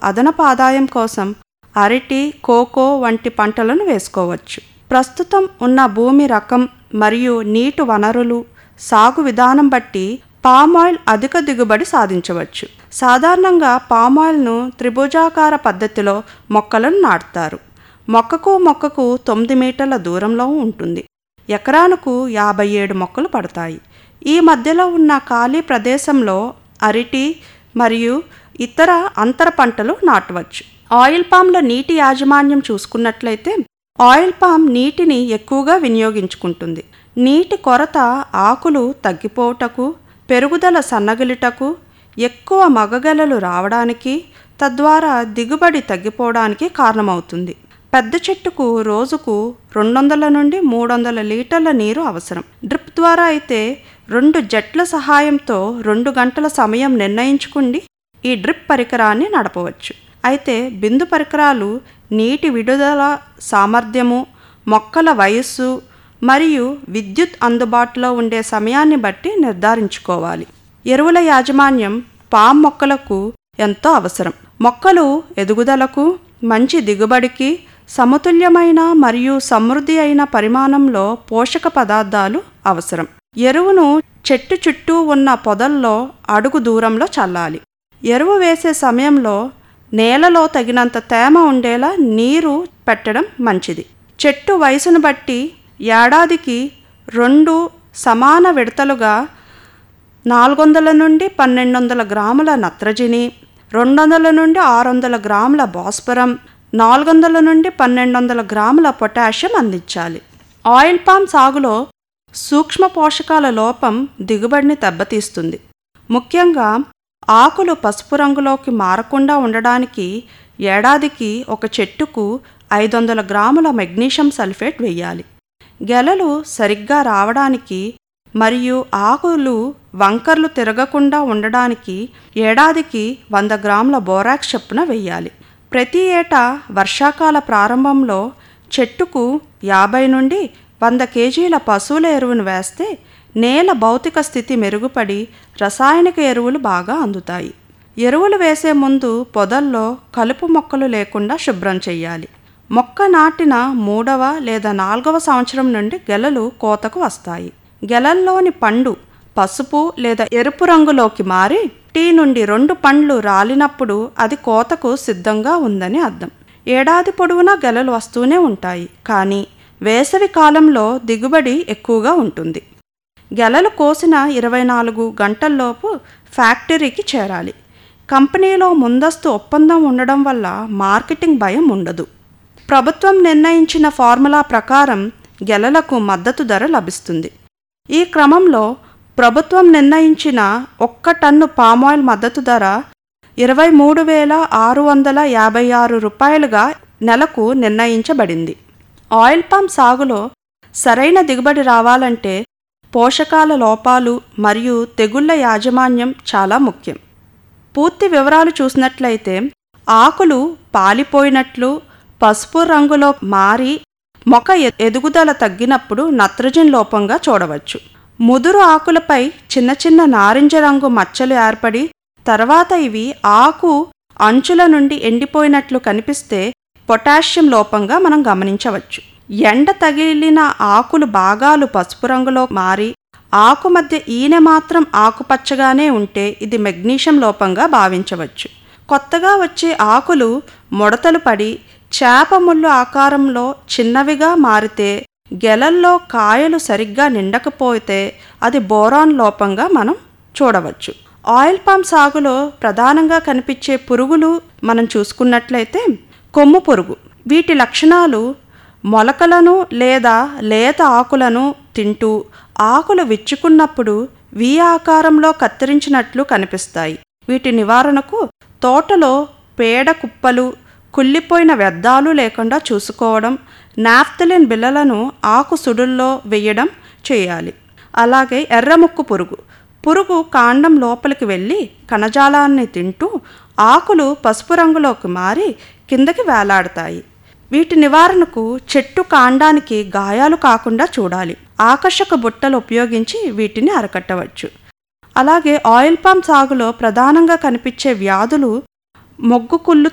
అదనపు ఆదాయం కోసం అరటి కోకో వంటి పంటలను వేసుకోవచ్చు ప్రస్తుతం ఉన్న భూమి రకం మరియు నీటి వనరులు సాగు విధానం బట్టి పామాయిల్ అధిక దిగుబడి సాధించవచ్చు సాధారణంగా పామాయిల్ను త్రిభుజాకార పద్ధతిలో మొక్కలను నాటుతారు మొక్కకు మొక్కకు తొమ్మిది మీటర్ల దూరంలో ఉంటుంది ఎకరానికి యాభై ఏడు మొక్కలు పడతాయి ఈ మధ్యలో ఉన్న ఖాళీ ప్రదేశంలో అరటి మరియు ఇతర అంతర పంటలు నాటవచ్చు ఆయిల్ పామ్ల నీటి యాజమాన్యం చూసుకున్నట్లయితే ఆయిల్ పామ్ నీటిని ఎక్కువగా వినియోగించుకుంటుంది నీటి కొరత ఆకులు తగ్గిపోవుటకు పెరుగుదల సన్నగిలుటకు ఎక్కువ మగగలలు రావడానికి తద్వారా దిగుబడి తగ్గిపోవడానికి కారణమవుతుంది పెద్ద చెట్టుకు రోజుకు రెండు వందల నుండి మూడు వందల లీటర్ల నీరు అవసరం డ్రిప్ ద్వారా అయితే రెండు జట్ల సహాయంతో రెండు గంటల సమయం నిర్ణయించుకుండి ఈ డ్రిప్ పరికరాన్ని నడపవచ్చు అయితే బిందు పరికరాలు నీటి విడుదల సామర్థ్యము మొక్కల వయస్సు మరియు విద్యుత్ అందుబాటులో ఉండే సమయాన్ని బట్టి నిర్ధారించుకోవాలి ఎరువుల యాజమాన్యం పామ్ మొక్కలకు ఎంతో అవసరం మొక్కలు ఎదుగుదలకు మంచి దిగుబడికి సమతుల్యమైన మరియు సమృద్ధి అయిన పరిమాణంలో పోషక పదార్థాలు అవసరం ఎరువును చెట్టు చుట్టూ ఉన్న పొదల్లో అడుగు దూరంలో చల్లాలి ఎరువు వేసే సమయంలో నేలలో తగినంత తేమ ఉండేలా నీరు పెట్టడం మంచిది చెట్టు వయసును బట్టి ఏడాదికి రెండు సమాన విడతలుగా నాలుగు వందల నుండి పన్నెండు వందల గ్రాముల నత్రజని రెండు వందల నుండి ఆరు వందల గ్రాముల భాస్వరం నాలుగు వందల నుండి పన్నెండు వందల గ్రాముల పొటాషియం అందించాలి ఆయిల్ పామ్ సాగులో సూక్ష్మ పోషకాల లోపం దిగుబడిని దెబ్బతీస్తుంది ముఖ్యంగా ఆకులు పసుపు రంగులోకి మారకుండా ఉండడానికి ఏడాదికి ఒక చెట్టుకు ఐదు వందల గ్రాముల మెగ్నీషియం సల్ఫేట్ వేయాలి గెలలు సరిగ్గా రావడానికి మరియు ఆకులు వంకర్లు తిరగకుండా ఉండడానికి ఏడాదికి వంద గ్రాముల బోరాక్స్ చొప్పున వేయాలి ప్రతి ఏటా వర్షాకాల ప్రారంభంలో చెట్టుకు యాభై నుండి వంద కేజీల పశువుల ఎరువును వేస్తే నేల భౌతిక స్థితి మెరుగుపడి రసాయనిక ఎరువులు బాగా అందుతాయి ఎరువులు వేసే ముందు పొదల్లో కలుపు మొక్కలు లేకుండా శుభ్రం చేయాలి మొక్క నాటిన మూడవ లేదా నాలుగవ సంవత్సరం నుండి గెలలు కోతకు వస్తాయి గెలల్లోని పండు పసుపు లేదా ఎరుపు రంగులోకి మారి టీ నుండి రెండు పండ్లు రాలినప్పుడు అది కోతకు సిద్ధంగా ఉందని అర్థం ఏడాది పొడవునా గెలలు వస్తూనే ఉంటాయి కానీ వేసవి కాలంలో దిగుబడి ఎక్కువగా ఉంటుంది గెలలు కోసిన ఇరవై నాలుగు గంటల్లోపు ఫ్యాక్టరీకి చేరాలి కంపెనీలో ముందస్తు ఒప్పందం ఉండడం వల్ల మార్కెటింగ్ భయం ఉండదు ప్రభుత్వం నిర్ణయించిన ఫార్ములా ప్రకారం గెలలకు మద్దతు ధర లభిస్తుంది ఈ క్రమంలో ప్రభుత్వం నిర్ణయించిన ఒక్క టన్ను పామాయిల్ మద్దతు ధర ఇరవై మూడు వేల ఆరు వందల యాభై ఆరు రూపాయలుగా నెలకు నిర్ణయించబడింది ఆయిల్ పామ్ సాగులో సరైన దిగుబడి రావాలంటే పోషకాల లోపాలు మరియు తెగుళ్ల యాజమాన్యం చాలా ముఖ్యం పూర్తి వివరాలు చూసినట్లయితే ఆకులు పాలిపోయినట్లు పసుపు రంగులో మారి మొక్క ఎ- ఎదుగుదల తగ్గినప్పుడు నత్రజని లోపంగా చూడవచ్చు ముదురు ఆకులపై చిన్న చిన్న నారింజ రంగు మచ్చలు ఏర్పడి తర్వాత ఇవి ఆకు అంచుల నుండి ఎండిపోయినట్లు కనిపిస్తే పొటాషియం లోపంగా మనం గమనించవచ్చు ఎండ తగిలిన ఆకులు భాగాలు పసుపు రంగులో మారి ఆకు మధ్య ఈనె మాత్రం ఆకుపచ్చగానే ఉంటే ఇది మెగ్నీషియం లోపంగా భావించవచ్చు కొత్తగా వచ్చే ఆకులు ముడతలు పడి చేప ముళ్ళు ఆకారంలో చిన్నవిగా మారితే గెలల్లో కాయలు సరిగ్గా నిండకపోతే అది బోరాన్ లోపంగా మనం చూడవచ్చు ఆయిల్ పామ్ సాగులో ప్రధానంగా కనిపించే పురుగులు మనం చూసుకున్నట్లయితే కొమ్ము పురుగు వీటి లక్షణాలు మొలకలను లేదా లేత ఆకులను తింటూ ఆకులు విచ్చుకున్నప్పుడు వి ఆకారంలో కత్తిరించినట్లు కనిపిస్తాయి వీటి నివారణకు తోటలో పేడ కుప్పలు కుళ్ళిపోయిన వ్యర్థాలు లేకుండా చూసుకోవడం నాఫ్తలిన్ బిళ్ళలను ఆకు సుడుల్లో వేయడం చేయాలి అలాగే ఎర్రముక్కు పురుగు పురుగు కాండం లోపలికి వెళ్ళి కణజాలాన్ని తింటూ ఆకులు పసుపు రంగులోకి మారి కిందకి వేలాడతాయి వీటి నివారణకు చెట్టు కాండానికి గాయాలు కాకుండా చూడాలి ఆకర్షక బుట్టలు ఉపయోగించి వీటిని అరకట్టవచ్చు అలాగే ఆయిల్ పామ్ సాగులో ప్రధానంగా కనిపించే వ్యాధులు మొగ్గు కుళ్ళు